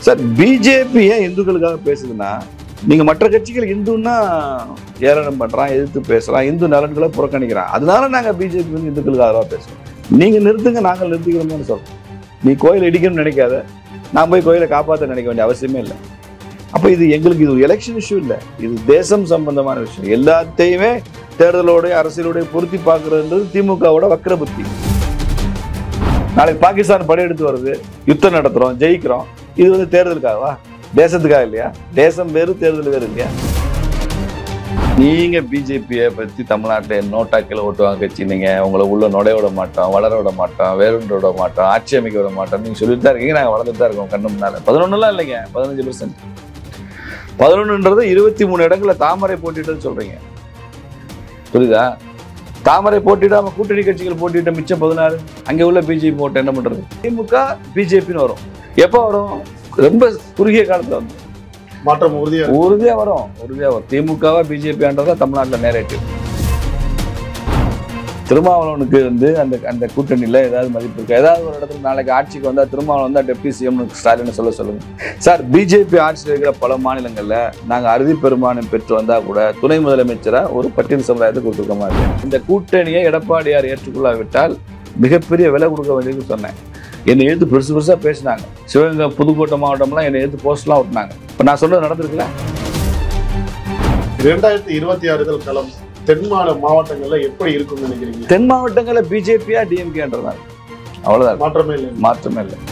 Sir BJP ஏன் இந்துக்களுக்காக பேசுதுன்னா நீங்க மற்ற கட்சிகள் இந்துன்னா ஏளனம் பண்றான் எதிர்த்து பேசுறான் இந்து நலன்களை புறக்கணிக்கிறான் அதனால நாங்க பிஜேபி வந்து இந்துக்களுக்கு ஆதரவா பேசுறோம் நீங்க நிறுத்துங்க நாங்கள் நிறுத்திக்கிறோம்னு சொல்றோம் நீ கோயில் இடிக்கணும்னு நினைக்காத நான் போய் கோயிலை காப்பாற்ற நினைக்க வேண்டிய அவசியமே இல்லை அப்ப இது எங்களுக்கு இது எலெக்ஷன் இஷ்யூ இல்லை இது தேசம் சம்பந்தமான விஷயம் எல்லாத்தையுமே தேர்தலோட அரசியலோட பொருத்தி பார்க்கறதுன்றது திமுகவோட வக்ர புத்தி நாளைக்கு பாகிஸ்தான் படையெடுத்து வருது யுத்தம் நடத்துறோம் ஜெயிக்கிறோம் இது வந்து தேர்தலுக்காகவா தேசத்துக்காக இல்லையா தேசம் வேறு தேர்தல் வேறு இல்லையா நீங்க பிஜேபியை பத்தி தமிழ்நாட்டில் நோட்டாக்கில் ஓட்டுவாங்க கட்சி நீங்க உங்களை உள்ள நுழைய விட மாட்டோம் வளர விட மாட்டோம் வேறுண்டு விட மாட்டோம் ஆட்சி அமைக்க விட மாட்டோம் நீங்க சொல்லிட்டு தான் இருக்கீங்க நாங்க வளர்ந்துட்டு தான் இருக்கோம் கண்ணு முன்னால பதினொன்னுலாம் இல்லைங்க பதினஞ்சு பெர்சன்ட் பதினொன்றுன்றது இருபத்தி மூணு இடங்கள்ல தாமரை போட்டிட்டுன்னு சொல்றீங்க புரியுதா தாமரை போட்டிடாம கூட்டணி கட்சிகள் போட்டிட்ட மிச்சம் பதினாறு அங்க உள்ள பிஜேபி போட்டு என்ன பண்றது திமுக பிஜேபின்னு வரும் எப்போ வரும் ரொம்ப குறுகிய காலத்துல வந்து மாற்றம் உறுதியா இருக்கு. உறுதியா வரும் உறுதியா வரும் திமுகவா பிஜேபின்றதா தமிழ்நாட்டில் நேரேட்டிவ் திருமாவளவனுக்கு வந்து அந்த அந்த கூட்டணியில் ஏதாவது மதிப்பு இருக்கு ஏதாவது ஒரு இடத்துல நாளைக்கு ஆட்சிக்கு வந்தா திருமாவளவன் வந்தா டெப்டி சிஎம் ஸ்டாலின் சொல்ல சொல்லுங்க சார் பிஜேபி ஆட்சியில் இருக்கிற பல மாநிலங்கள்ல நாங்க அறுதி பெரும்பான்மை பெற்று வந்தா கூட துணை முதலமைச்சரா ஒரு பட்டியல் சமுதாயத்தை கொடுத்துருக்க மாட்டேன் இந்த கூட்டணியை எடப்பாடியார் ஏற்றுக்கொள்ளாவிட்டால் மிகப்பெரிய விலை கொடுக்க வேண்டியது சொன்னேன் என்னை எடுத்து பெருசு பெருசா பேசினாங்க சிவகங்கை புதுக்கோட்டை மாவட்டம்லாம் என்னை எடுத்து போஸ்ட்லாம் விட்டுனாங்க இப்போ நான் சொன்னது நடந்திருக்குல்ல இரண்டாயிரத்தி இருபத்தி ஆறுதல் களம் தென் மாநில மாவட்டங்கள்ல எப்படி இருக்கும்னு நினைக்கிறீங்க தென் மாவட்டங்களில் பிஜேபியா டிஎம்கேன்றதாங்க அவ்வளவுதான் மாற்றமே இல்லை மாற்றமே இல்லை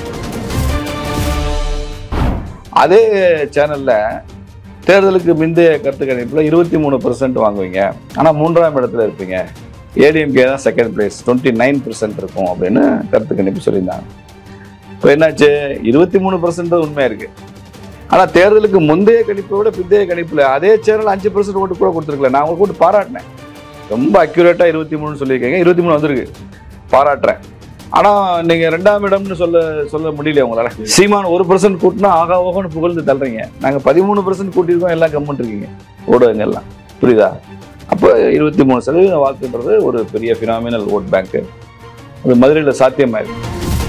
அதே சேனல்ல தேர்தலுக்கு முந்தைய கருத்து கணிப்புல இருபத்தி மூணு பர்சன்ட் வாங்குவீங்க ஆனா மூன்றாம் இடத்துல இருப்பீங்க ஏடிஎம்கே தான் செகண்ட் பிளேஸ் டுவெண்ட்டி நைன் இருக்கும் அப்படின்னு கருத்து கணிப்பு சொல்லியிருந்தாங்க இப்போ என்னாச்சு இருபத்தி மூணு பர்சன்ட் உண்மையா இருக்கு ஆனா தேர்தலுக்கு முந்தைய கணிப்பை விட பிந்தைய கணிப்புல அதே சேனல் அஞ்சு பர்சன்ட் ஓட்டு கூட கொடுத்துருக்கல நான் உங்களுக்கு ஓட்டு பாராட்டினேன் ரொம்ப அக்யூரேட்டா இருபத்தி மூணு சொல்லியிருக்கீங்க இருபத்தி மூணு வந்திருக்கு பாராட்டுறேன் ஆனா நீங்க ரெண்டாம் இடம்னு சொல்ல சொல்ல முடியல உங்களால சீமான் ஒரு பர்சன்ட் கூட்டினா ஆகா ஓகோன்னு புகழ்ந்து தள்ளுறீங்க நாங்க பதிமூணு பர்சன்ட் கூட்டியிருக்கோம் எல்லாம் கம்மன் இருக்கீங்க ஊடகங்கள் எல்லாம் புரியுதா அப்போ இருபத்தி மூணு சதவீதம் வாக்குன்றது ஒரு பெரிய ஃபினாமினல் ஓட் பேங்க் அது மதுரையில் சாத்தியமாயிருக்கு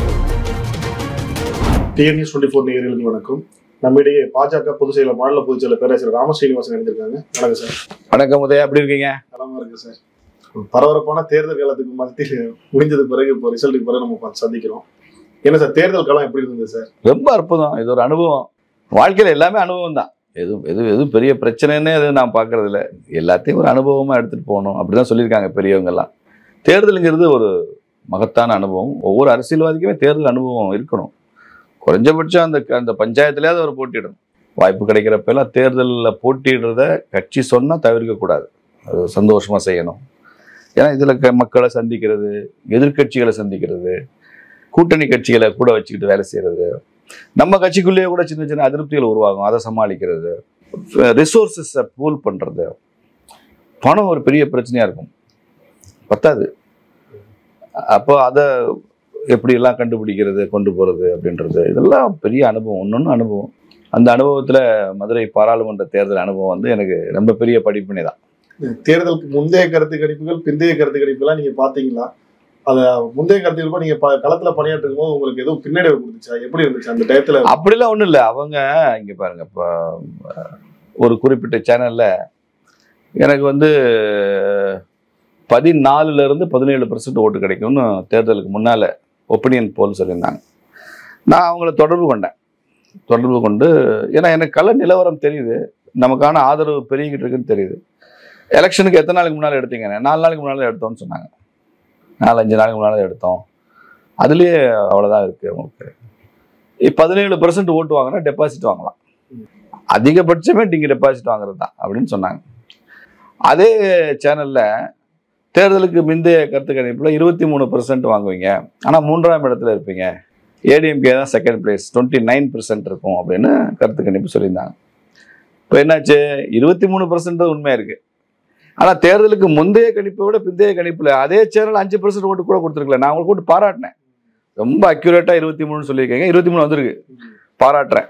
டிஎன்எஸ் டுவெண்ட்டி ஃபோர் நேயர்களுக்கு வணக்கம் நம்மிடையே பாஜக பொதுச் செயலர் மாநில பொதுச் செயலர் பேராசிரியர் ராம ஸ்ரீனிவாசன் இணைந்திருக்காங்க வணக்கம் சார் வணக்கம் உதயா எப்படி இருக்கீங்க நலமா இருக்கு சார் ஒரு பரபரப்பான தேர்தல் காலத்துக்கு மத்தியில் முடிஞ்சது பிறகு இப்போ ரிசல்ட்டுக்கு பிறகு நம்ம பார்த்து சந்திக்கிறோம் என்ன சார் தேர்தல் காலம் எப்படி இருந்தது சார் ரொம்ப அற்புதம் இது ஒரு அனுபவம் வாழ்க்கையில் எல்லாமே அனுபவம் தான் எதுவும் எது எதுவும் பெரிய பிரச்சனைன்னே எதுவும் நான் பார்க்கறது இல்ல எல்லாத்தையும் ஒரு அனுபவமாக எடுத்துகிட்டு போகணும் அப்படி தான் சொல்லியிருக்காங்க பெரியவங்க எல்லாம் தேர்தலுங்கிறது ஒரு மகத்தான அனுபவம் ஒவ்வொரு அரசியல்வாதிக்குமே தேர்தல் அனுபவம் இருக்கணும் குறைஞ்சபட்சம் அந்த அந்த பஞ்சாயத்துலேயாவது அவர் போட்டியிடணும் வாய்ப்பு கிடைக்கிறப்பெல்லாம் தேர்தலில் போட்டியிடுறத கட்சி சொன்னால் தவிர்க்கக்கூடாது அது சந்தோஷமாக செய்யணும் ஏன்னா இதில் மக்களை சந்திக்கிறது எதிர்க்கட்சிகளை சந்திக்கிறது கூட்டணி கட்சிகளை கூட வச்சுக்கிட்டு வேலை செய்கிறது நம்ம கட்சிக்குள்ளேயே கூட சின்ன சின்ன அதிருப்திகள் உருவாகும் அதை சமாளிக்கிறது ரிசோர்ஸஸை பூல் பண்ணுறது பணம் ஒரு பெரிய பிரச்சனையாக இருக்கும் பத்தாது அப்போ அதை எப்படியெல்லாம் கண்டுபிடிக்கிறது கொண்டு போகிறது அப்படின்றது இதெல்லாம் பெரிய அனுபவம் ஒன்று அனுபவம் அந்த அனுபவத்தில் மதுரை பாராளுமன்ற தேர்தல் அனுபவம் வந்து எனக்கு ரொம்ப பெரிய படிப்பினை தான் தேர்தலுக்கு முந்தைய கருத்து கணிப்புகள் பிந்தைய கருத்து கணிப்புலாம் நீங்க பாத்தீங்களா அத முந்தைய கருத்து கணிப்பு நீங்க ப- களத்துல பணியாற்றும் போது உங்களுக்கு எதுவும் பின்னடைவு கொடுத்துச்சா எப்படி இருந்துச்சு அந்த டயத்துல அப்படிலாம் ஒன்றும் இல்லை அவங்க இங்கே பாருங்க இப்போ ஒரு குறிப்பிட்ட சேனலில் எனக்கு வந்து பதினாலுல இருந்து பதினேழு பர்சன்ட் ஓட்டு கிடைக்கும்னு தேர்தலுக்கு முன்னால் ஒப்பீனியன் போல் சொல்லியிருந்தாங்க நான் அவங்கள தொடர்பு கொண்டேன் தொடர்பு கொண்டு ஏன்னா எனக்கு கள நிலவரம் தெரியுது நமக்கான ஆதரவு பெருகிட்டு இருக்குன்னு தெரியுது எலெக்ஷனுக்கு எத்தனை நாளைக்கு முன்னால் எடுத்தீங்க நாலு நாளைக்கு முன்னால் எடுத்தோம்னு சொன்னாங்க நாலு அஞ்சு நாளைக்கு முன்னால் எடுத்தோம் அதுலேயே அவ்வளோதான் இருக்குது அவங்களுக்கு பதினேழு பர்சன்ட் ஓட்டு வாங்கினா டெபாசிட் வாங்கலாம் அதிகபட்சமே நீங்கள் டெபாசிட் வாங்குறது தான் அப்படின்னு சொன்னாங்க அதே சேனலில் தேர்தலுக்கு முந்தைய கருத்து கணிப்பில் இருபத்தி மூணு பர்சன்ட் வாங்குவீங்க ஆனால் மூன்றாம் இடத்துல இருப்பீங்க ஏடிஎம்கே தான் செகண்ட் பிளேஸ் டுவெண்ட்டி நைன் இருக்கும் அப்படின்னு கருத்து கணிப்பு சொல்லியிருந்தாங்க இப்போ என்னாச்சு இருபத்தி மூணு பர்சன்ட் உண்மையாக இருக்கு ஆனால் தேர்தலுக்கு முந்தைய கணிப்பை விட பிந்தைய கணிப்பில் அதே சேனல் அஞ்சு பர்சன்ட் ஓட்டு கூட கொடுத்துருக்கல நான் உங்களுக்கு ஓட்டு பாராட்டினேன் ரொம்ப அக்யூரேட்டாக இருபத்தி மூணுன்னு சொல்லியிருக்கீங்க இருபத்தி மூணு வந்திருக்கு பாராட்டுறேன்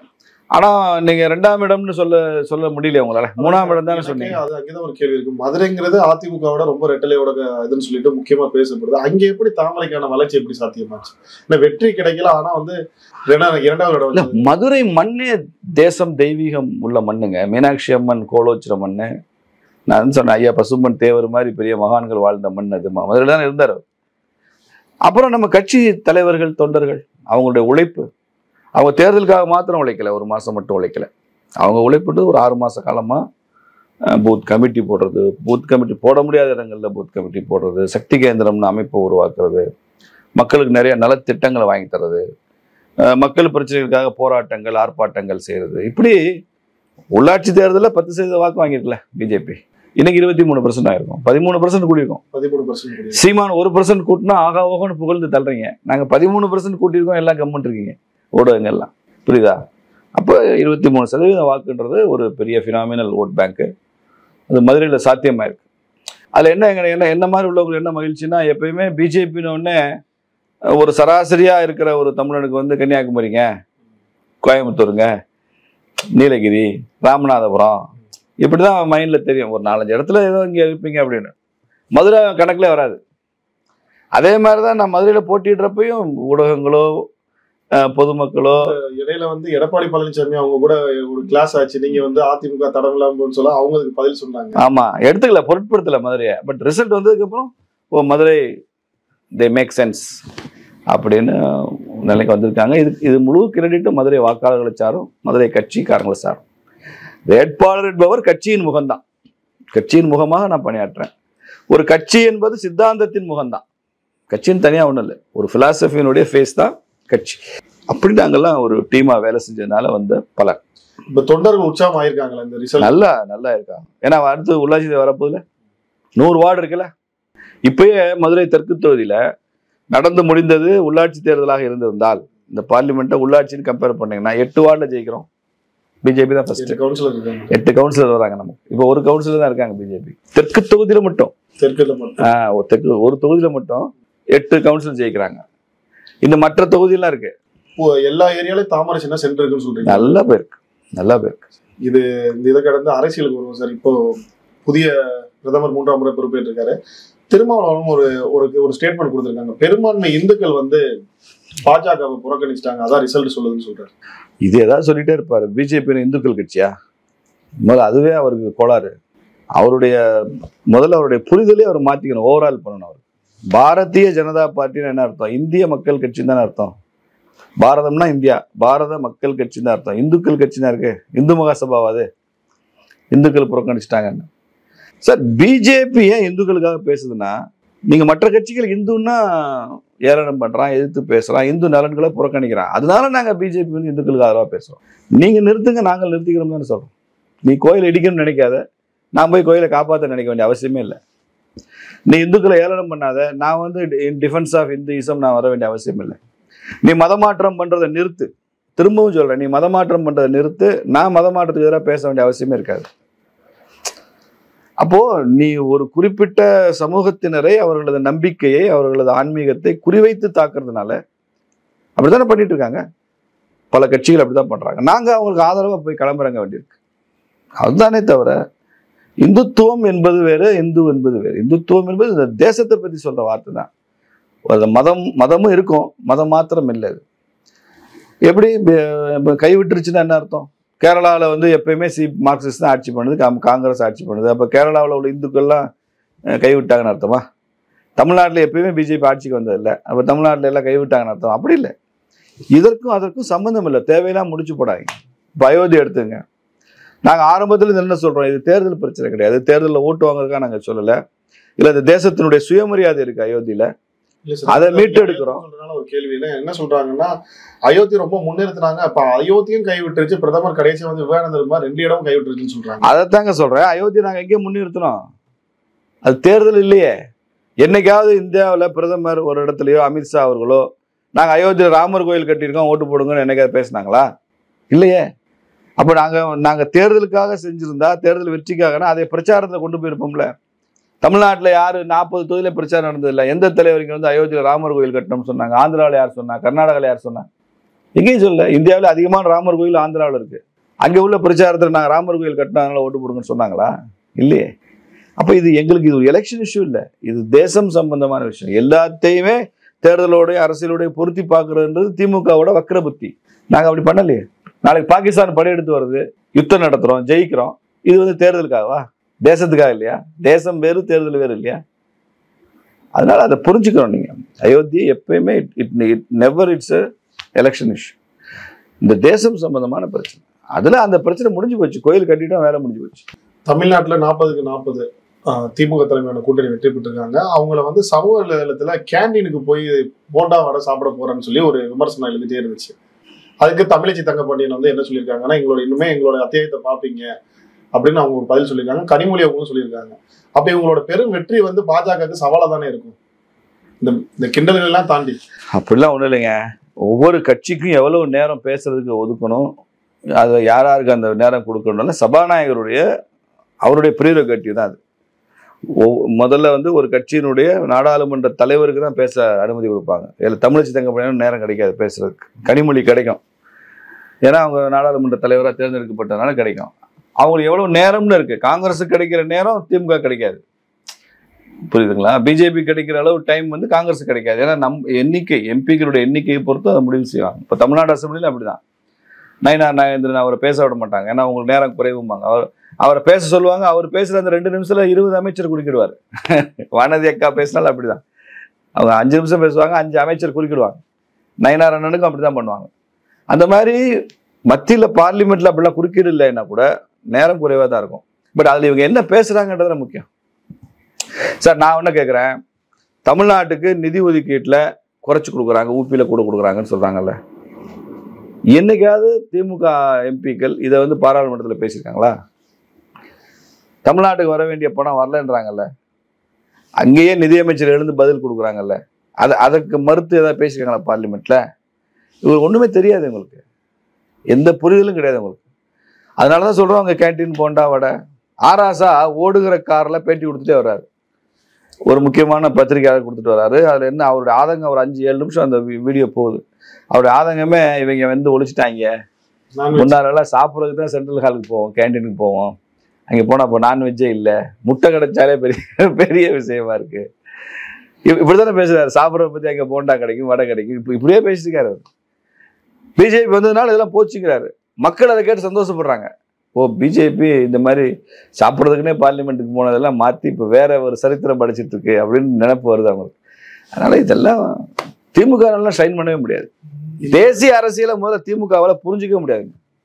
ஆனா நீங்க ரெண்டாம் இடம்னு சொல்ல சொல்ல முடியல உங்களால மூணாம் இடம் தானே எனக்கே சொன்னீங்க அது அங்கேதான் ஒரு கேள்வி இருக்கு மதுரைங்கிறது அதிமுகவோட ரொம்ப ரெட்டலையோட இதுன்னு சொல்லிட்டு முக்கியமா பேசப்படுது அங்க எப்படி தாமரைக்கான வளர்ச்சி எப்படி சாத்தியமாச்சு இல்ல வெற்றி கிடைக்கல ஆனா வந்து ரெண்டா- இரண்டாவது இடம் இல்ல வந்து மதுரை மண்ணே தேசம் தெய்வீகம் உள்ள மண்ணுங்க மீனாட்சி அம்மன் கோலோச்சிர மண்ணு நான் சொன்னேன் ஐயா பசும்பன் தேவர் மாதிரி பெரிய மகான்கள் வாழ்ந்த மண் அது ம- மதுரையில தான் இருந்தார் அவர். அப்புறம் நம்ம கட்சி தலைவர்கள் தொண்டர்கள் அவங்களுடைய உழைப்பு அவங்க தேர்தலுக்காக மாத்திரம் உழைக்கல ஒரு மாசம் மட்டும் உழைக்கல அவங்க உழைப்பிட்டு ஒரு ஆறு மாச காலமா பூத் கமிட்டி போடுறது பூத் கமிட்டி போட முடியாத இடங்கள்ல பூத் கமிட்டி போடுறது சக்தி கேந்திரம்னு அமைப்பை உருவாக்குறது மக்களுக்கு நிறைய நலத்திட்டங்களை வாங்கி தர்றது அஹ் மக்கள் பிரச்சனைகளுக்காக போராட்டங்கள் ஆர்ப்பாட்டங்கள் செய்யறது இப்படி உள்ளாட்சி தேர்தலில் பத்து சதவீத வாக்கு வாங்கியிருக்கல பிஜேபி இன்னைக்கு இருபத்தி மூணு பர்சன்ட் ஆயிருக்கும் பதிமூணு பர்சன்ட் கூடியிருக்கோம் பதிமூணு பர்சன்ட் சீமான் ஒரு பர்சன்ட் கூட்டினா ஆகா ஓகோன்னு புகழ்ந்து தள்ளுறீங்க நாங்க பதிமூணு பர்சன்ட் கூட்டியிருக்கோம் எல்லாம் கம்மெண்ட் இருக்கீங்க ஊடகங்கள்லாம் புரியுதா அப்போ இருபத்தி மூணு சதவீத வாக்குன்றது ஒரு பெரிய ஃபினாமினல் ஓட் பேங்க்கு அது மதுரையில் சாத்தியமாயிருக்கு அதில் என்ன எங்க- என்ன என்ன மாதிரி உள்ளவங்களுக்கு என்ன மகிழ்ச்சின்னா எப்பயுமே பிஜேபின்னு உடனே ஒரு சராசரியா இருக்கிற ஒரு தமிழனுக்கு வந்து கன்னியாகுமரிங்க கோயம்புத்தூருங்க நீலகிரி ராமநாதபுரம் இப்படிதான் மைண்ட்ல தெரியும் ஒரு நாலஞ்சு இடத்துல ஏதோ இங்க இருப்பீங்க அப்படின்னு மதுரை கணக்குல வராது அதே மாதிரி தான் நான் மதுரையில் போட்டிடுறப்பையும் ஊடகங்களோ அஹ், பொதுமக்களோ இடையில வந்து எடப்பாடி பழனிசாமி அவங்க கூட ஒரு கிளாஸ் ஆச்சு நீங்க வந்து அதிமுக தடங்கலாம்னு சொல்ல அவங்க அதுக்கு பதில் சொன்னாங்க ஆமா எடுத்துக்கல பொருட்படுத்தல மதுரையை பட் ரிசல்ட் வந்ததுக்கு அப்புறம் ஓ மதுரை தே மேக் சென்ஸ் அப்படின்னு நிலைக்கு வந்திருக்காங்க இது இது முழு கிரெடிட்டும் மதுரை வாக்காளர்களை சாரும் மதுரை கட்சிக்காரங்களை சாரும் வேட்பாளர் என்பவர் கட்சியின் முகம்தான் கட்சியின் முகமாக நான் பணியாற்றுறேன் ஒரு கட்சி என்பது சித்தாந்தத்தின் முகம்தான் கட்சின்னு தனியா ஒண்ணும் இல்லை ஒரு பிலாசபியினுடைய ஃபேஸ் தான் கட்சி அப்படி நாங்கெல்லாம் ஒரு டீமா வேலை செஞ்சதுனால வந்த பலன் இப்ப தொண்டர்கள் உற்சாகம் ஆயிருக்காங்களா இந்த ரிசல்ட் நல்லா நல்லா இருக்காங்க ஏன்னா அடுத்து உள்ளாட்சி வரப்போகுதுல நூறு வார்டு இருக்குல்ல இப்பயே மதுரை தெற்கு தொகுதியில நடந்து முடிந்தது உள்ளாட்சி தேர்தலாக இருந்திருந்தால் இந்த பார்லிமெண்ட்டை உள்ளாட்சின்னு கம்பேர் பண்ணீங்கன்னா எட்டு வார்டுல ஜெயிக்கிறோம் பிஜேபி தான் ஃபர்ஸ்ட் கவுன்சிலர் இருக்காங்க எட்டு கவுன்சிலர் வராங்க நமக்கு இப்போ ஒரு கவுன்சிலர் தான் இருக்காங்க பிஜேபி தெற்கு தொகுதியில மட்டும் தெற்குல மட்டும் ஆஹ், ஒரு தெற்கு ஒரு தொகுதியில மட்டும் எட்டு கவுன்சிலர் ஜெயிக்கிறாங்க இந்த மற்ற தொகுதியெல்லாம் இருக்கு இப்போ எல்லா ஏரியாலயும் தாமரை சின்ன சென்டர் இருக்குன்னு சொல்றீங்க நல்லா போயிருக்கு நல்லா போயிருக்கு இது இந்த இதை கடந்து அரசியலுக்கு வருவோம் சார் இப்போ புதிய பிரதமர் மூன்றாம் முறை பொறுப்பேற்றிருக்காரு திருமாவளவன் ஒரு ஒரு ஒரு ஸ்டேட்மெண்ட் கொடுத்திருக்காங்க பெரும்பான்மை இந்துக்கள் வந்து பாஜகவை புறக்கணிச்சிட்டாங்க அதான் ரிசல்ட் சொல்லுதுன்னு சொல்றாரு இது ஏதாவது சொல்லிட்டே இருப்பாரு பிஜேபி இந்துக்கள் கட்சியா முதல்ல அதுவே அவருக்கு கோளாறு அவருடைய முதல்ல அவருடைய புரிதலே அவர் மாத்திக்கணும் ஓவரால் பண்ணணும் அவர் பாரதிய ஜனதா பார்ட்டின்னு என்ன அர்த்தம் இந்திய மக்கள் கட்சி தானே அர்த்தம் பாரதம்னா இந்தியா பாரத மக்கள் கட்சி தான் அர்த்தம் இந்துக்கள் கட்சி தான் இருக்கு இந்து மகாசபாவா அது இந்துக்கள் புறக்கணிச்சிட்டாங்கன்னு சார் பிஜேபி ஏன் இந்துக்களுக்காக பேசுதுன்னா நீங்க மற்ற கட்சிகள் இந்துன்னா ஏளனம் பண்றான் எதிர்த்து பேசுறான் இந்து நலன்களை புறக்கணிக்கிறான் அதனால நாங்க பிஜேபி வந்து இந்துக்களுக்கு ஆதரவா பேசுறோம் நீங்க நிறுத்துங்க நாங்கள் நிறுத்திக்கிறோம் தானே சொல்றோம் நீ கோயில் இடிக்கணும்னு நினைக்காத நான் போய் கோயிலை காப்பாற்ற நினைக்க வேண்டிய அவசியமே இல்லை நீ இந்துக்களை ஏளனம் பண்ணாத நான் வந்து இன் டிஃபென்ஸ் ஆஃப் இந்துயிசம் நான் வர வேண்டிய அவசியம் இல்லை நீ மதமாற்றம் பண்றதை நிறுத்து திரும்பவும் சொல்றேன் நீ மதமாற்றம் பண்றதை நிறுத்து நான் மதமாற்றத்துக்கு எதிராக பேச வேண்டிய அவசியமே இருக்காது அப்போ நீ ஒரு குறிப்பிட்ட சமூகத்தினரை அவர்களது நம்பிக்கையை அவர்களது ஆன்மீகத்தை குறிவைத்து தாக்குறதுனால அப்படித்தானே பண்ணிட்டு இருக்காங்க பல கட்சிகள் அப்படிதான் பண்றாங்க நாங்க அவங்களுக்கு ஆதரவா போய் கிளம்புறங்க வேண்டியிருக்கு அதுதானே தவிர இந்துத்துவம் என்பது வேறு இந்து என்பது வேறு இந்துத்துவம் என்பது இந்த தேசத்தை பத்தி சொல்ற வார்த்தை தான் அது மதம் மதமும் இருக்கும் மதம் மாத்திரம் இல்லை அது எப்படி இப்ப- இப்ப கை விட்டுருச்சுன்னா என்ன அர்த்தம் கேரளாவில் வந்து எப்பயுமே சி மார்க்சிஸ்ட் தான் ஆட்சி பண்ணுது காம்- காங்கிரஸ் ஆட்சி பண்ணுது அப்போ கேரளாவில் உள்ள இந்துக்கள்லாம் அஹ், கைவிட்டாங்கன்னு அர்த்தமா தமிழ்நாட்டில் எப்பயுமே பிஜேபி ஆட்சிக்கு வந்ததில்லை அப்போ தமிழ்நாட்டில் எல்லாம் கைவிட்டாங்கன்னு அர்த்தம் அப்படி இல்லை இதற்கும் அதற்கும் சம்மந்தம் இல்லை தேவையெல்லாம் முடிச்சு போடாதீங்க இப்போ அயோத்தி எடுத்துங்க நாங்கள் ஆரம்பத்தில் என்ன சொல்கிறோம் இது தேர்தல் பிரச்சனை கிடையாது தேர்தலில் ஓட்டு வாங்குறதுக்காக நாங்கள் சொல்லலை இல்லை இந்த தேசத்தினுடைய சுயமரியாதை இருக்குது அயோத்தியில் இல்ல சார், அதை இந்த மீட்டெடுக்கிறோம். அயோத்தி சொல்றதுனால ஒரு கேள்வி இல்லை என்ன சொல்றாங்கன்னா அயோத்தி ரொம்ப முன்னிறுத்தினாங்க அப்ப அயோத்தியும் கைவிட்டுருச்சு பிரதமர் கடைசியா வந்து விவேகானந்தர் மாதிரி ரெண்டு இடமும் கைவிட்டுருச்சுன்னு சொல்றாங்க அதைத்தாங்க சொல்கிறேன் அயோத்தி நாங்கள் எங்கேயும் முன்னிறுத்தணும் அது தேர்தல் இல்லையே என்னைக்காவது இந்தியாவில் பிரதமர் ஒரு இடத்துலையோ அமித்ஷா அவர்களோ நாங்கள் அயோத்தியில் ராமர் கோயில் கட்டியிருக்கோம் ஓட்டு போடுங்கன்னு என்னைக்காவது பேசுனாங்களா இல்லையே அப்போ நாங்கள் நாங்கள் தேர்தலுக்காக செஞ்சுருந்தா தேர்தல் வெற்றிக்காகனா அதை பிரச்சாரத்தில் கொண்டு போயிருப்போம்ல தமிழ்நாட்டில் யார் நாற்பது தொகுதியில் பிரச்சாரம் நடந்ததில்லை எந்த தலைவர் இங்கே வந்து அயோத்தியில் ராமர் கோயில் கட்டணும்னு சொன்னாங்க ஆந்திராவில் யார் சொன்னா கர்நாடகாவில் யார் சொன்னா எங்கேயும் சொல்ல இந்தியாவில் அதிகமான ராமர் கோயில் ஆந்திராவில் இருக்கு அங்கே உள்ள பிரச்சாரத்தில் நாங்கள் ராமர் கோயில் கட்டினா அதனால ஓட்டு போடுங்கன்னு சொன்னாங்களா இல்லையே அப்போ இது எங்களுக்கு இது ஒரு எலெக்ஷன் இஷ்யூ இல்லை இது தேசம் சம்பந்தமான விஷயம் எல்லாத்தையுமே தேர்தலோடைய அரசியலோடைய பொருத்தி பார்க்கறதுன்றது திமுகவோட வக்ர புத்தி நாங்கள் அப்படி பண்ணலையே நாளைக்கு பாகிஸ்தான் படையெடுத்து வருது யுத்தம் நடத்துகிறோம் ஜெயிக்கிறோம் இது வந்து தேர்தலுக்காகவா தேசத்துக்காக இல்லையா தேசம் வேறு தேர்தல் வேறு இல்லையா அதனால அதை புரிஞ்சுக்கணும் நீங்க அயோத்தி எப்பயுமே it it never it's election issue இந்த தேசம் சம்பந்தமான பிரச்சனை அதுல அந்த பிரச்சனை முடிஞ்சு போச்சு கோயில் கட்டிட்டோம் வேலை முடிஞ்சு போச்சு தமிழ்நாட்டுல நாற்பதுக்கு நாற்பது திமுக தலைமையான கூட்டணி வெற்றி பெற்றிருக்காங்க அவங்கள வந்து சமூக நிலையத்துல கேண்டீனுக்கு போய் போண்டா வடை சாப்பிட போறேன்னு சொல்லி ஒரு விமர்சனம் எழுதிட்டே இருந்துச்சு அதுக்கு தமிழச்சி தங்கப்பாண்டியன் வந்து என்ன சொல்லியிருக்காங்கன்னா எங்களோட இன்னுமே எங்களோட அத்தியாயத்தை பார்ப்பீங்க அப்படின்னு அவங்க ஒரு பதில் சொல்லியிருக்காங்க கனிமொழி அவங்களும் சொல்லியிருக்காங்க அப்ப இவங்களோட பெரும் வெற்றி வந்து பாஜகவுக்கு சவாலா தானே இருக்கும் இந்த இந்த கிண்டல்கள் எல்லாம் தாண்டி அப்படிலாம் ஒன்றும் இல்லைங்க ஒவ்வொரு கட்சிக்கும் எவ்வளவு நேரம் பேசுறதுக்கு ஒதுக்கணும் அது யார் யாருக்கு அந்த நேரம் கொடுக்கணும்னால சபாநாயகருடைய அவருடைய ப்ரீரோகேட்டிவ் தான் அது ஒவ்- முதல்ல வந்து ஒரு கட்சியினுடைய நாடாளுமன்ற தலைவருக்கு தான் பேச அனுமதி கொடுப்பாங்க இதில் தமிழச்சி தங்க நேரம் கிடைக்காது பேசுறதுக்கு கனிமொழி கிடைக்கும் ஏன்னா அவங்க நாடாளுமன்ற தலைவராக தேர்ந்தெடுக்கப்பட்டதுனால கிடைக்கும் அவங்களுக்கு எவ்வளவு நேரம்னு இருக்கு காங்கிரஸுக்கு கிடைக்கிற நேரம் திமுக கிடைக்காது புரியுதுங்களா பிஜேபி கிடைக்கிற அளவு டைம் வந்து காங்கிரஸ் கிடைக்காது ஏன்னா நம் எண்ணிக்கை எம்பிக்களுடைய எண்ணிக்கையை பொறுத்து அதை முடிவு செய்வாங்க இப்போ தமிழ்நாடு அசம்பிளியில் அப்படிதான் நயினார் நாகேந்திரன் அவரை பேச விட மாட்டாங்க ஏன்னா உங்களுக்கு நேரம் குறைவும்பாங்க அவர் அவரை பேச சொல்லுவாங்க அவர் பேசுற அந்த ரெண்டு நிமிஷத்துல இருபது அமைச்சர் குறுக்கிடுவார் வானதி அக்கா பேசினாலும் அப்படிதான் அவங்க அஞ்சு நிமிஷம் பேசுவாங்க அஞ்சு அமைச்சர் குறுக்கிடுவாங்க நயினார் அண்ணனுக்கும் அப்படிதான் பண்ணுவாங்க அந்த மாதிரி மத்தியில் பார்லிமெண்ட்ல அப்படிலாம் குறுக்கீடு இல்லைன்னா கூட நேரம் குறைவாக தான் இருக்கும் பட் அதில் இவங்க என்ன பேசுறாங்கன்றதுல முக்கியம் சார் நான் என்ன கேட்குறேன் தமிழ்நாட்டுக்கு நிதி ஒதுக்கீட்டில் குறைச்சி கொடுக்குறாங்க ஊப்பியில் கூட கொடுக்குறாங்கன்னு சொல்கிறாங்கல்ல என்னைக்காவது திமுக எம்பிக்கள் இதை வந்து பாராளுமன்றத்தில் பேசியிருக்காங்களா தமிழ்நாட்டுக்கு வர வேண்டிய பணம் வரலன்றாங்கல்ல அங்கேயே நிதியமைச்சர் எழுந்து பதில் கொடுக்குறாங்கல்ல அதை அதற்கு மறுத்து ஏதாவது பேசியிருக்காங்களா பார்லிமெண்ட்ல இவர் ஒன்றுமே தெரியாது உங்களுக்கு எந்த புரிதலும் கிடையாது உங்களுக்கு அதனால தான் சொல்கிறோம் அங்கே கேன்டீன் போண்டா வடை ஆராசா ஓடுகிற காரில் பேட்டி கொடுத்துட்டே வர்றாரு ஒரு முக்கியமான பத்திரிகையாளர் கொடுத்துட்டு வராரு அதில் என்ன அவருடைய ஆதங்கம் ஒரு அஞ்சு ஏழு நிமிஷம் அந்த வீ- வீடியோ போகுது அவருடைய ஆதங்கமே இவங்க வந்து ஒழிச்சிட்டாங்க நான்வெஜ் முன்னாலெல்லாம் சாப்பிட்றதுக்கு தான் சென்ட்ரல் ஹாலுக்கு போவோம் கேன்டீனுக்கு போவோம் அங்கே போனால் இப்போ நான்வெஜ்ஜே இல்லை முட்டை கிடைச்சாலே பெரிய பெரிய விஷயமா இருக்கு இப்- இப்படித்தானே பேசுறாரு சாப்பிட்றத பற்றி அங்கே போண்டா கிடைக்கும் வடை கிடைக்கும் இப்போ இப்படியே பேசியிருக்காரு அவர் பிஜேபி வந்ததுனால இதெல்லாம் போச்சுங்கிறாரு மக்கள் அதை கேட்டு சந்தோஷப்படுறாங்க ஓ பிஜேபி இந்த மாதிரி சாப்பிட்றதுக்குனே பார்லிமெண்ட்டுக்கு போனதெல்லாம் மாற்றி இப்போ வேற ஒரு சரித்திரம் படிச்சிட்டு இருக்கு அப்படின்னு நினைப்பு வருது அவங்களுக்கு அதனால இதெல்லாம் திமுக நல்லா ஷைன் பண்ணவே முடியாது தேசிய அரசியலை முதல்ல திமுகவால புரிஞ்சிக்க முடியாது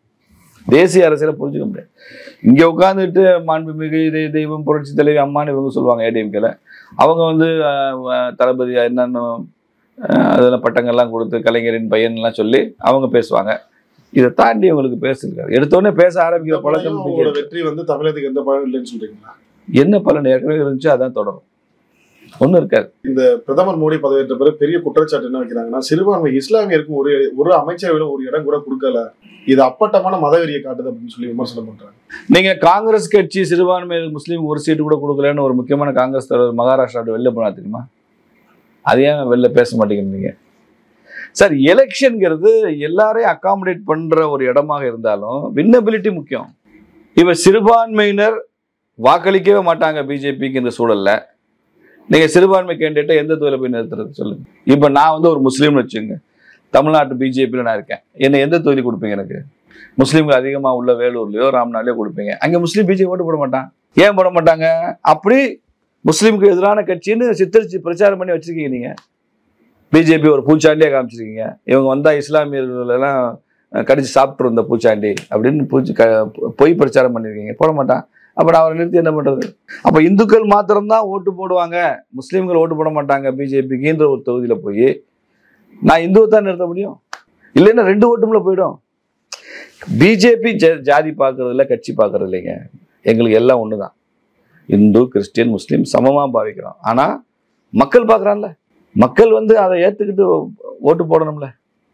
தேசிய அரசியலை புரிஞ்சுக்க முடியாது இங்க உட்காந்துட்டு மாண்புமிகு தெய்- தெய்வம் புரட்சி தலைவி அம்மான்னு இவங்க சொல்லுவாங்க ஏடிஎம்கேல அவங்க வந்து அஹ், அஹ், தளபதி என்னென்ன அஹ், அதெல்லாம் பட்டங்கள்லாம் கொடுத்து கலைஞரின் பையன்லாம் சொல்லி அவங்க பேசுவாங்க இதை தாண்டி அவங்களுக்கு பேசிருக்காரு எடுத்தோடனே பேச ஆரம்பிக்கிற பழக்கம் அவங்களோட வெற்றி வந்து தமிழகத்துக்கு எந்த பலனும் இல்லைன்னு சொல்றீங்களா என்ன பலன் ஏற்கனவே இருந்துச்சு அதான் தொடரும் ஒன்றும் இருக்காது பிரதமர் மோடி பதவியேற்ற பிறகு பெரிய குற்றச்சாட்டு என்ன வைக்கிறாங்கன்னா சிறுபான்மை இஸ்லாமியருக்கு ஒரு ஒரு அமைச்சரவையில ஒரு இடம் கூட கொடுக்கல இது அப்பட்டமான மதவெறியை காட்டுது அப்படின்னு சொல்லி விமர்சனம் பண்றாங்க நீங்க காங்கிரஸ் கட்சி சிறுபான்மை முஸ்லீம் ஒரு சீட்டு கூட கொடுக்கலன்னு ஒரு முக்கியமான காங்கிரஸ் தலைவர் மகாராஷ்டிரா வெளில போனா தெரியுமா அது ஏன் வெளில பேச மாட்டேங்கிறீங்க சார் எலெக்ஷன்ங்கிறது எல்லாரையும் அகாமடேட் பண்ற ஒரு இடமாக இருந்தாலும் வின்னபிலிட்டி முக்கியம் இப்ப சிறுபான்மையினர் வாக்களிக்கவே மாட்டாங்க பிஜேபிக்கு இந்த சூழல்ல நீங்க சிறுபான்மை கேண்டிடேட்டை எந்த தொழில போய் நிறுத்துறது சொல்லுங்க இப்ப நான் வந்து ஒரு முஸ்லீம்னு வச்சுங்க தமிழ்நாட்டு பிஜேபியில் நான் இருக்கேன் என்ன எந்த தொகுதி கொடுப்பீங்க எனக்கு முஸ்லீம்கள் அதிகமா உள்ள வேலூர்லயோ ராம்நாட்லயோ கொடுப்பீங்க அங்க முஸ்லீம் பிஜேபி ஓட்டு போட மாட்டான் ஏன் போட மாட்டாங்க அப்படி முஸ்லீமுக்கு எதிரான கட்சின்னு சித்தரிச்சு பிரச்சாரம் பண்ணி வச்சிருக்கீங்க நீங்க பிஜேபி ஒரு பூச்சாண்டியா காமிச்சிருக்கீங்க இவங்க வந்தா இஸ்லாமியர்கள் எல்லாம் அஹ், கடிச்சு சாப்பிட்டு இருந்த பூச்சாண்டி அப்படின்னு பூச்சி க பொய் பிரச்சாரம் பண்ணிருக்கீங்க போட மாட்டான் அப்ப நான் அவரை நிறுத்தி என்ன பண்றது அப்ப இந்துக்கள் மாத்திரம்தான் ஓட்டு போடுவாங்க முஸ்லீம்கள் ஓட்டு போட மாட்டாங்க பிஜேபிக்குன்ற ஒரு தொகுதியில போய் நான் இந்துவை தான் நிறுத்த முடியும் இல்லைன்னா ரெண்டு ஓட்டும்ல போயிடும் பிஜேபி ஜாதி பார்க்கறது இல்ல கட்சி பார்க்கறது இல்லைங்க எங்களுக்கு எல்லாம் ஒன்று தான் இந்து கிறிஸ்டியன் முஸ்லீம் சமமாக பாவிக்கிறோம் ஆனால் மக்கள் பார்க்குறான்ல மக்கள் வந்து அதை ஏற்றுக்கிட்டு ஓட்டு போடணும்ல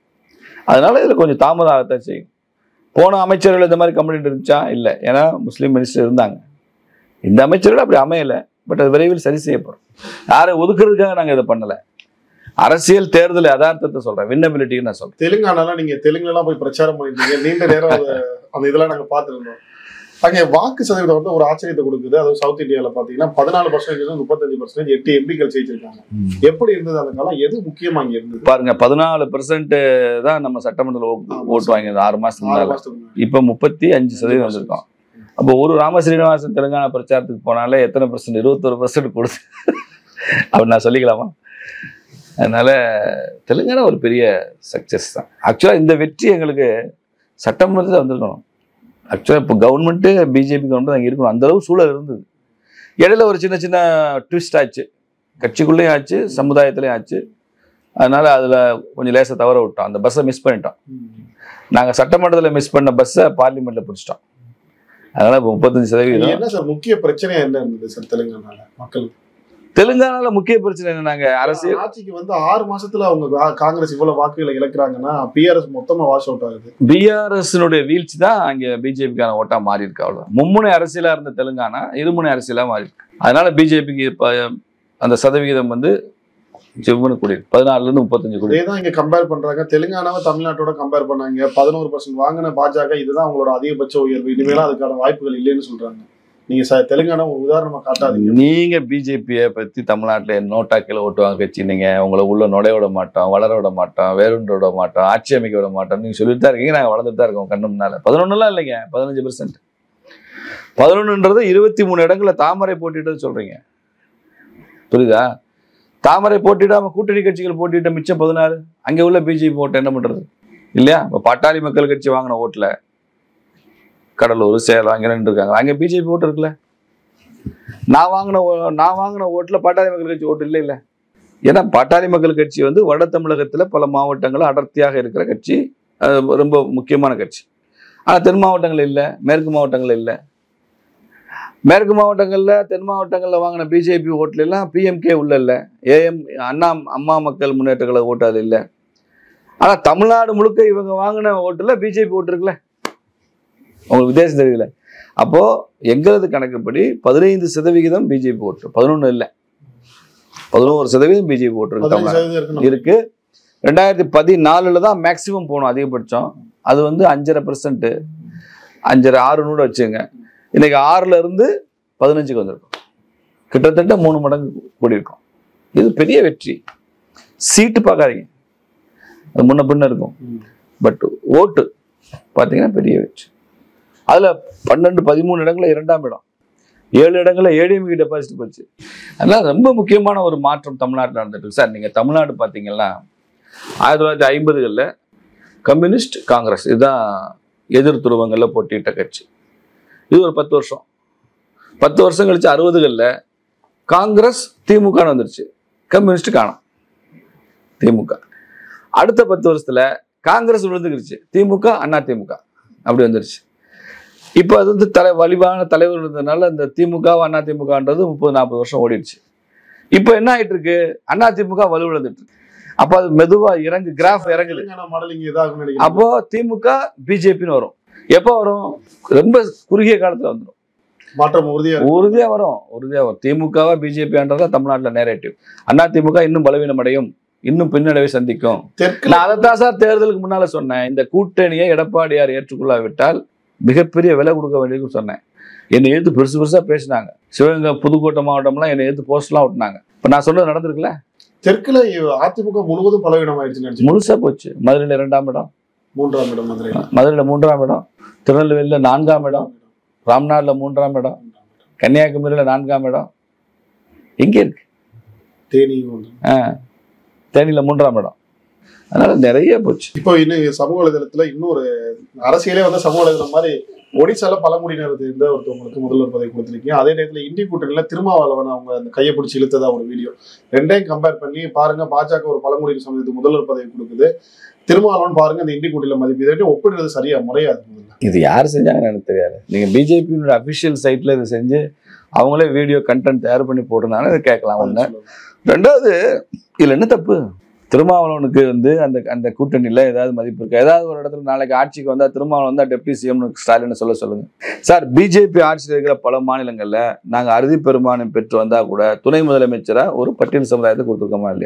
அதனால இதில் கொஞ்சம் தாமதம் ஆகத்தான் செய்யும் போன அமைச்சர்கள் இந்த மாதிரி கம்ப்ளைண்ட் இருந்துச்சா இல்லை ஏன்னா முஸ்லீம் மினிஸ்டர் இருந்தாங்க இந்த அமைச்சர்கள் அப்படி அமையலை பட் அது விரைவில் சரி செய்யப்படும் யாரை ஒதுக்குறதுக்காக நாங்கள் இதை பண்ணலை அரசியல் தேர்தல் யதார்த்தத்தை சொல்றேன் வின்னபிலிட்டின்னு நான் சொல்றேன் தெலுங்கானால நீங்க தெலுங்குல எல்லாம் போய் பிரச்சாரம் பண்ணிருந்தீங்க நீண்ட நேரம் அத- அந்த இதெல்லாம் நாங்க பார்த்திருந்தோம் அங்கே வாக்கு சதவீதம் வந்து ஒரு ஆச்சரியத்தை கொடுக்குது அதுவும் சவுத் இந்தியால பாத்தீங்கன்னா பதினாலு பர்சன்டேஜ் முப்பத்தஞ்சு பர்சன்டேஜ் எட்டு எம்பிக்கள் ஜெயிச்சிருக்காங்க எப்படி இருந்தது அந்த காலம் எது முக்கியமா இங்க இருந்தது பாருங்க பதினாலு பெர்சன்ட் தான் நம்ம சட்டமன்றத்தில் ஓட்டு வாங்கியது ஆறு மாசத்துக்கு ஆறு முன்னால மாசத்துக்கு முன்னாடி. இப்ப முப்பத்தி அஞ்சு சதவீதம் வந்திருக்கோம் அப்போ ஒரு ராம ஸ்ரீனிவாசன் தெலுங்கானா பிரச்சாரத்துக்கு போனாலே எத்தனை பர்சன்ட் இருபத்தொரு பர்சன்ட் கொடுத்து அப்படி நான் சொல்லிக்கலாமா அதனால தெலுங்கானா ஒரு பெரிய சக்சஸ் தான் ஆக்சுவலாக இந்த வெற்றி எங்களுக்கு சட்டமன்றத்தில் வந்திருக்கணும் ஆக்சுவலாக இப்போ கவர்மெண்ட்டு பிஜேபி கவர்மெண்ட் அங்கே இருக்கணும் அந்த அளவு சூழல் இருந்தது இடையில ஒரு சின்ன சின்ன ட்விஸ்ட் ஆச்சு கட்சிக்குள்ளேயும் ஆச்சு சமுதாயத்துலேயும் ஆச்சு அதனால அதில் கொஞ்சம் லேசாக தவற விட்டோம் அந்த பஸ்ஸை மிஸ் பண்ணிட்டோம் நாங்கள் சட்டமன்றத்தில் மிஸ் பண்ண பஸ்ஸை பார்லிமெண்ட்டில் பிடிச்சிட்டோம் அதனால இப்போ முப்பத்தஞ்சு இது சதவீதம் என்ன சார் முக்கிய பிரச்சனையா என்ன இருந்தது சார் தெலுங்கானால மக்கள் தெலுங்கானால முக்கிய பிரச்சனை என்ன நாங்க அரசியல் ஆட்சிக்கு வந்து ஆறு மாசத்துல அவங்க கா- காங்கிரஸ் இவ்வளவு வாக்குகளை இழக்கிறாங்கன்னா பிஆர்எஸ் மொத்தமா வாஷ் அவுட் ஆகுது பிஆர்எஸ்னுடைய வீழ்ச்சி தான் அங்க பிஜேபிக்கான ஓட்டா மாறி இருக்கு அவ்வளவு மும்முனை அரசியலா இருந்த தெலுங்கானா இருமுனை அரசியலா மாறி இருக்கு அதனால பிஜேபிக்கு இப்ப அந்த சதவிகிதம் வந்து ஜிவ்னு கூடி பதினாலுல இருந்து முப்பத்தஞ்சு கூடி இதே தான் இங்க கம்பேர் பண்றாங்க தெலுங்கானாவை தமிழ்நாட்டோட கம்பேர் பண்ணாங்க பதினோரு பர்சன்ட் வாங்கின பாஜக இதுதான் அவங்களோட அதிகபட்ச உயர்வு இனிமேலாம் அதுக்கான வாய்ப்புகள் இல்லைன்னு சொல்றாங்க நீங்க ச- தெலுங்கானா ஒரு உதாரணமா காட்டாதீங்க நீங்க பிஜேபியை பத்தி தமிழ்நாட்டுல நோட்டா கீழே ஓட்டுவாங்க கட்சி நீங்க உங்களை உள்ள நுழைய விட மாட்டோம் வளர விட மாட்டோம் வேறுண்டு விட மாட்டோம் ஆட்சி அமைக்க விட மாட்டோம் நீங்க சொல்லிட்டு தான் இருக்கீங்க நாங்க வளர்ந்துட்டு தான் இருக்கோம் கண்ணு முன்னால பதினொன்னுலாம் இல்லைங்க பதினஞ்சு பெர்சன்ட் பதினொன்றுன்றது இருபத்தி மூணு இடங்களை தாமரை போட்டிட்டு சொல்றீங்க புரியுதா தாமரை போட்டிடாம கூட்டணி கட்சிகள் போட்டிட்ட மிச்சம் பதினாறு அங்க உள்ள பிஜேபி ஓட்டு என்ன பண்றது இல்லையா இப்ப பாட்டாளி மக்கள் கட்சி வாங்கின ஓட்டுல கடலூர் சேலம் அங்க ரெண்டு இருக்காங்க அங்க பிஜேபி ஓட்டு இருக்குல்ல நான் வாங்கின ஓ- நான் வாங்கின ஓட்டுல பாட்டாளி மக்கள் கட்சி ஓட்டு இல்லை இல்ல ஏன்னா பாட்டாளி மக்கள் கட்சி வந்து வட தமிழகத்துல பல மாவட்டங்கள் அடர்த்தியாக இருக்கிற கட்சி அது ரொம்ப முக்கியமான கட்சி ஆனா தென் மாவட்டங்கள் இல்லை மேற்கு மாவட்டங்கள் இல்லை மேற்கு மாவட்டங்கள்ல தென் மாவட்டங்கள்ல வாங்கின பிஜேபி ஓட்டுல எல்லாம் பிஎம்கே உள்ள இல்ல ஏஎம் அண்ணா அம்மா மக்கள் முன்னேற்ற கழக ஓட்டு அது இல்லை ஆனா தமிழ்நாடு முழுக்க இவங்க வாங்கின ஓட்டுல பிஜேபி ஓட்டு இருக்குல்ல உங்களுக்கு வித்தியாசம் தெரியல அப்போ எங்களது கணக்குப்படி பதினைந்து சதவிகிதம் பிஜேபி ஓட்டு பதினொன்று இல்லை பதினோரு சதவீதம் பிஜேபி ஓட்டு இருக்கு பதினஞ்சு தமிழ்நாடு சதவீதம் இருக்கணும் இருக்கு ரெண்டாயிரத்தி பதினாலுல தான் மேக்சிமம் போகணும் அதிகபட்சம் அது வந்து அஞ்சரை பெர்சன்ட் அஞ்சரை ஆறுநூறு வச்சுங்க இன்னைக்கு ஆறுல இருந்து பதினஞ்சுக்கு வந்திருக்கும் கிட்டத்தட்ட மூணு மடங்கு கூடியிருக்கும் இது பெரிய வெற்றி சீட்டு பார்க்காதீங்க அது முன்ன பின்ன இருக்கும் ம். பட் ஓட்டு பார்த்தீங்கன்னா பெரிய வெற்றி அதுல பன்னெண்டு பதிமூணு இடங்கள்ல இரண்டாம் இடம் ஏழு இடங்கள்ல ஏடிஎம்கே டெபாசிட் போச்சு அதெல்லாம் ரொம்ப முக்கியமான ஒரு மாற்றம் தமிழ்நாட்டில் நடந்துட்டு இருக்கு சார் நீங்க தமிழ்நாடு பார்த்தீங்கன்னா ஆயிரத்தி தொள்ளாயிரத்தி ஐம்பதுகளில் கம்யூனிஸ்ட் காங்கிரஸ் இதுதான் எதிர் துருவங்களில் போட்டியிட்ட கட்சி இது ஒரு பத்து வருஷம் பத்து வருஷம் கழிச்சு அறுபதுகளில் காங்கிரஸ் திமுகன்னு வந்துருச்சு கம்யூனிஸ்ட் காணும் திமுக அடுத்த பத்து வருஷத்துல காங்கிரஸ் விழுந்துக்கிருச்சு திமுக அண்ணா திமுக அப்படி வந்துருச்சு இப்போ அது வந்து தலை வலிவான தலைவர் இருந்ததுனால இந்த திமுக அண்ணா திமுகன்றது முப்பது நாற்பது வருஷம் ஓடிடுச்சு இப்போ என்ன ஆயிட்டு இருக்கு அண்ணா திமுக வலுவிழந்துட்டு இருக்கு அப்போ அது மெதுவா இறங்கு கிராஃப் இறங்குது தெலுங்கானா மாடல் இங்க இதாகும் நினைக்கிறேன் அப்போ திமுக பிஜேபின்னு வரும் எப்போ வரும் ரொம்ப குறுகிய காலத்துல வந்துடும் மாற்றம் உறுதியா இருக்கு. உறுதியா வரும் உறுதியா வரும் திமுகவா பிஜேபின்றதா தமிழ்நாட்டுல நேரேட்டிவ் அண்ணா திமுக இன்னும் பலவீனம் அடையும் இன்னும் பின்னடைவை சந்திக்கும் தெற்குல நான் அதைத்தான் சார் தேர்தலுக்கு முன்னால சொன்னேன் இந்த கூட்டணியை எடப்பாடியார் ஏற்றுக்கொள்ளாவிட்டால் மிகப்பெரிய விலை கொடுக்க வேண்டியதுன்னு சொன்னேன் என்னை எதிர்த்து பெருசு பெருசா பேசினாங்க சிவகங்கை புதுக்கோட்டை மாவட்டம்லாம் என்னை எதிர்த்து போஸ்ட்லாம் விட்டுனாங்க இப்போ நான் சொன்னது நடந்திருக்குல்ல தெற்குல அதிமுக முழுவதும் பலவீனம் ஆயிடுச்சு நினைச்சு முழுசா போச்சு மதுரையில இரண்டாம் இடம் மூன்றாம் இடம் மதுரை மதுரையில மூன்றாம் இடம் திருநெல்வேலியில நான்காம் இடம் ராம்நாட்ல மூன்றாம் இடம் கன்னியாகுமரியில நான்காம் இடம் எங்க இருக்கு தேனி ஒன்று தேனியில மூன்றாம் இடம் அதனால நிறைய போச்சு இப்போ இன்னும் சமூக வலைதளத்துல இன்னொரு அரசியலே வந்து சமூக வலைதளம் மாதிரி ஒடிசால பழங்குடியினர் இருந்த ஒருத்தவங்களுக்கு முதல்வர் பதவி கொடுத்திருக்கீங்க அதே நேரத்துல இந்தி கூட்டணியில திருமாவளவன் அவங்க அந்த கையை பிடிச்சி இழுத்ததா ஒரு வீடியோ ரெண்டையும் கம்பேர் பண்ணி பாருங்க பாஜக ஒரு பழங்குடியினர் சமூகத்துக்கு முதல்வர் பதவி கொடுக்குது திருமாவளவன் பாருங்க இந்த இந்தி கூட்டணியில மதிப்பு இதை ஒப்பிடுறது சரியா முறையாது முதல்ல இது யார் செஞ்சாங்கன்னு எனக்கு தெரியாது நீங்க பிஜேபியோட அபிஷியல் சைட்ல இதை செஞ்சு அவங்களே வீடியோ கண்டென்ட் தயார் பண்ணி போட்டிருந்தாங்கன்னா இதை கேட்கலாம் ஒண்ணு ரெண்டாவது இதுல என்ன தப்பு திருமாவளவனுக்கு வந்து அந்த அந்த கூட்டணியில ஏதாவது மதிப்பு இருக்கு ஏதாவது ஒரு இடத்துல நாளைக்கு ஆட்சிக்கு வந்தா திருமாவளவன் வந்தா டெப்டி சிஎம் ஸ்டாலின் சொல்ல சொல்லுங்க சார் பிஜேபி ஆட்சியில் இருக்கிற பல மாநிலங்கள்ல நாங்க அறுதி பெரும்பான்மை பெற்று வந்தா கூட துணை முதலமைச்சரா ஒரு பட்டியல் சமுதாயத்தை கொடுத்துருக்கோமா இல்லையா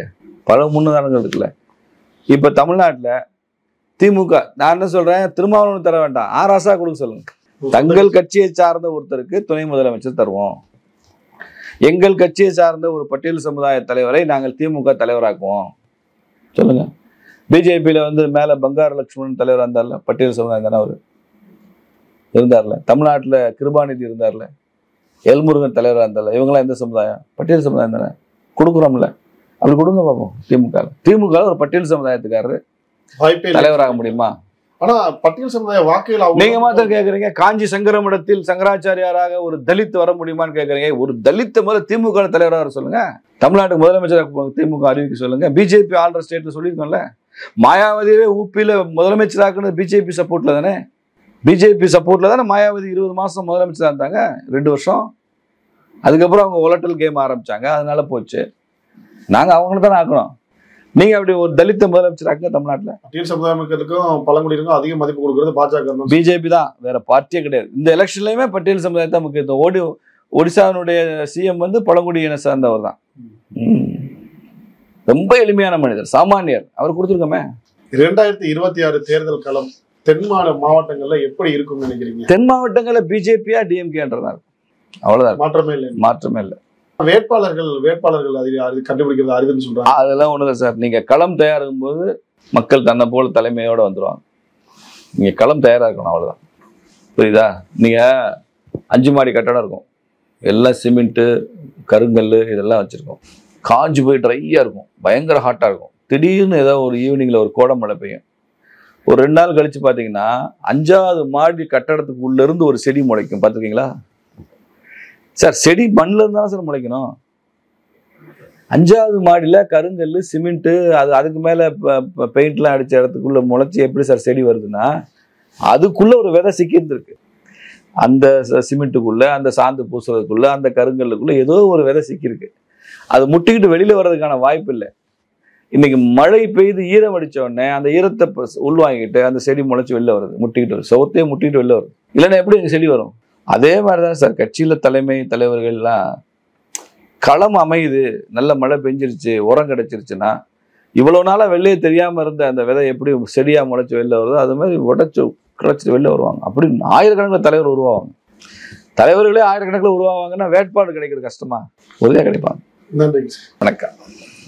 பல முன்னுதாரணங்கள் இருக்குல்ல இப்ப தமிழ்நாட்டுல திமுக நான் என்ன சொல்றேன் திருமாவளவன் தர வேண்டாம் ஆராசா கொடுக்க சொல்லுங்க தங்கள் கட்சியை சார்ந்த ஒருத்தருக்கு துணை முதலமைச்சர் தருவோம் எங்கள் கட்சியை சார்ந்த ஒரு பட்டியல் சமுதாய தலைவரை நாங்கள் திமுக தலைவராக்குவோம் சொல்லுங்க பிஜேபியில வந்து மேல பங்கார லட்சுமணன் தலைவர் இருந்தார்ல பட்டியல் சமுதாயம் தானே அவர் இருந்தார்ல தமிழ்நாட்டுல கிருபாநிதி இருந்தார்ல எல்முருகன் தலைவராக இருந்தார்ல இவங்களாம் எந்த சமுதாயம் பட்டியல் சமுதாயம் தானே கொடுக்குறோம்ல அப்படி கொடுங்க பார்ப்போம் திமுக திமுக ஒரு பட்டியல் சமுதாயத்துக்காரரு வாய்ப்பே இல்லை. தலைவராக முடியுமா ஆனா பட்டியல் சமுதாய வாக்குகள் அவங்க நீங்க மாத்திரம் கேக்குறீங்க காஞ்சி சங்கரமடத்தில் சங்கராச்சாரியாராக ஒரு தலித் வர முடியுமான்னு கேக்குறீங்க ஒரு தலித் முதல்ல திமுக ல தலைவரா வர சொல்லுங்க தமிழ்நாட்டுக்கு முதலமைச்சராக திமுக அறிவிக்க சொல்லுங்க பிஜேபி ஆள்ற ஸ்டேட்ல சொல்லியிருக்கோம்ல மாயாவதியவே ஊப்பியில முதலமைச்சராக்குனது பிஜேபி சப்போர்ட்ல தானே பிஜேபி சப்போர்ட்ல தானே மாயாவதி இருபது மாசம் முதலமைச்சரா இருந்தாங்க ரெண்டு வருஷம் அதுக்கப்புறம் அவங்க உலட்டல் கேம் ஆரம்பிச்சாங்க அதனால போச்சு நாங்க அவங்கள தானே ஆக்கணும் நீங்க அப்படி ஒரு தலித்த முதலமைச்சராக்குங்க தமிழ்நாட்டுல பட்டியல் சமுதாயத்துக்கும் பழங்குடியிருக்கும் அதிக மதிப்பு கொடுக்கறது பாஜக தான் பிஜேபி தான் வேற பார்ட்டியே கிடையாது இந்த எலெக்ஷன்லயுமே பட்டியல் சமுதாயத்தை முக்கியத்துவம் ஓடி ஒடிசாவினுடைய சிஎம் வந்து பழங்குடியின சார்ந்தவர் தான் ம். ரொம்ப எளிமையான மனிதர் சாமானியர் அவர் கொடுத்துருக்கோமே இரண்டாயிரத்தி இருபத்தி ஆறு தேர்தல் களம் தென் மாநில மாவட்டங்கள்ல எப்படி இருக்கும்னு நினைக்கிறீங்க தென் மாவட்டங்கள்ல பிஜேபியா டிஎம்கேன்றதா இருக்கும் அவ்வளவுதான் மாற்றமே இல்லை மாற்றமே இல்லை வேட்பாளர்கள் வேட்பாளர்கள் அது அது கண்டுபிடிக்கிறது அரிதுன்னு சொல்றாங்க அதெல்லாம் ஒண்ணும் இல்லை சார் நீங்க களம் தயாரிக்கும் போது மக்கள் தன்னை போல தலைமையோட வந்துருவாங்க நீங்க களம் தயாரா இருக்கணும் அவ்வளவுதான் புரியுதா நீங்க அஞ்சு மாடி கட்டடம் இருக்கும் எல்லாம் சிமெண்ட்டு கருங்கல் இதெல்லாம் வச்சிருக்கோம் காஞ்சு போய் ட்ரையா இருக்கும் பயங்கர ஹாட்டா இருக்கும் திடீர்னு ஏதோ ஒரு ஈவினிங்ல ஒரு கோடை மழை பெய்யும் ஒரு ரெண்டு நாள் கழிச்சு பாத்தீங்கன்னா அஞ்சாவது மாடி கட்டடத்துக்கு உள்ள இருந்து ஒரு செடி முளைக்கும் பார்த்துருக்கீங்களா சார் செடி மண்ணில் இருந்தா சார் முளைக்கணும் அஞ்சாவது மாடியில் கருங்கல் சிமெண்ட்டு அது அதுக்கு மேலே பெயிண்ட்லாம் அடித்த இடத்துக்குள்ள முளைச்சி எப்படி சார் செடி வருதுன்னா அதுக்குள்ள ஒரு விதை சிக்கியிருந்திருக்கு அந்த ச- சிமெண்ட்டுக்குள்ள அந்த சாந்து பூசுறதுக்குள்ள அந்த கருங்கல்லுக்குள்ள ஏதோ ஒரு விதை சிக்கியிருக்கு அது முட்டிக்கிட்டு வெளியில வர்றதுக்கான வாய்ப்பு இல்லை இன்னைக்கு மழை பெய்து ஈரம் அடிச்ச உடனே அந்த ஈரத்தை ப- உள்வாங்கிட்டு அந்த செடி முளைச்சு வெளில வருது முட்டிக்கிட்டு வருது சவுத்தையே முட்டிக்கிட்டு வெளில வருது இல்லைன்னா எப்படி எங்க செடி வரும் அதே மாதிரி தான் சார் கட்சியில தலைமை தலைவர்கள்லாம் களம் அமையுது நல்ல மழை பெஞ்சிருச்சு உரம் கிடைச்சிருச்சுன்னா இவ்வளவு நாளா வெளியே தெரியாம இருந்த அந்த விதை எப்படி செடியா முளைச்சு வெளில வருதோ அது மாதிரி உடைச்சு கிடச்சிட்டு வெளில வருவாங்க அப்படி ஆயிரக்கணக்கில் தலைவர் உருவாவாங்க தலைவர்களே ஆயிரக்கணக்கில் உருவாவாங்கன்னா வேட்பாடு கிடைக்கிறது கஷ்டமா உறுதியாக கிடைப்பாங்க நன்றிங்க சார் வணக்கம்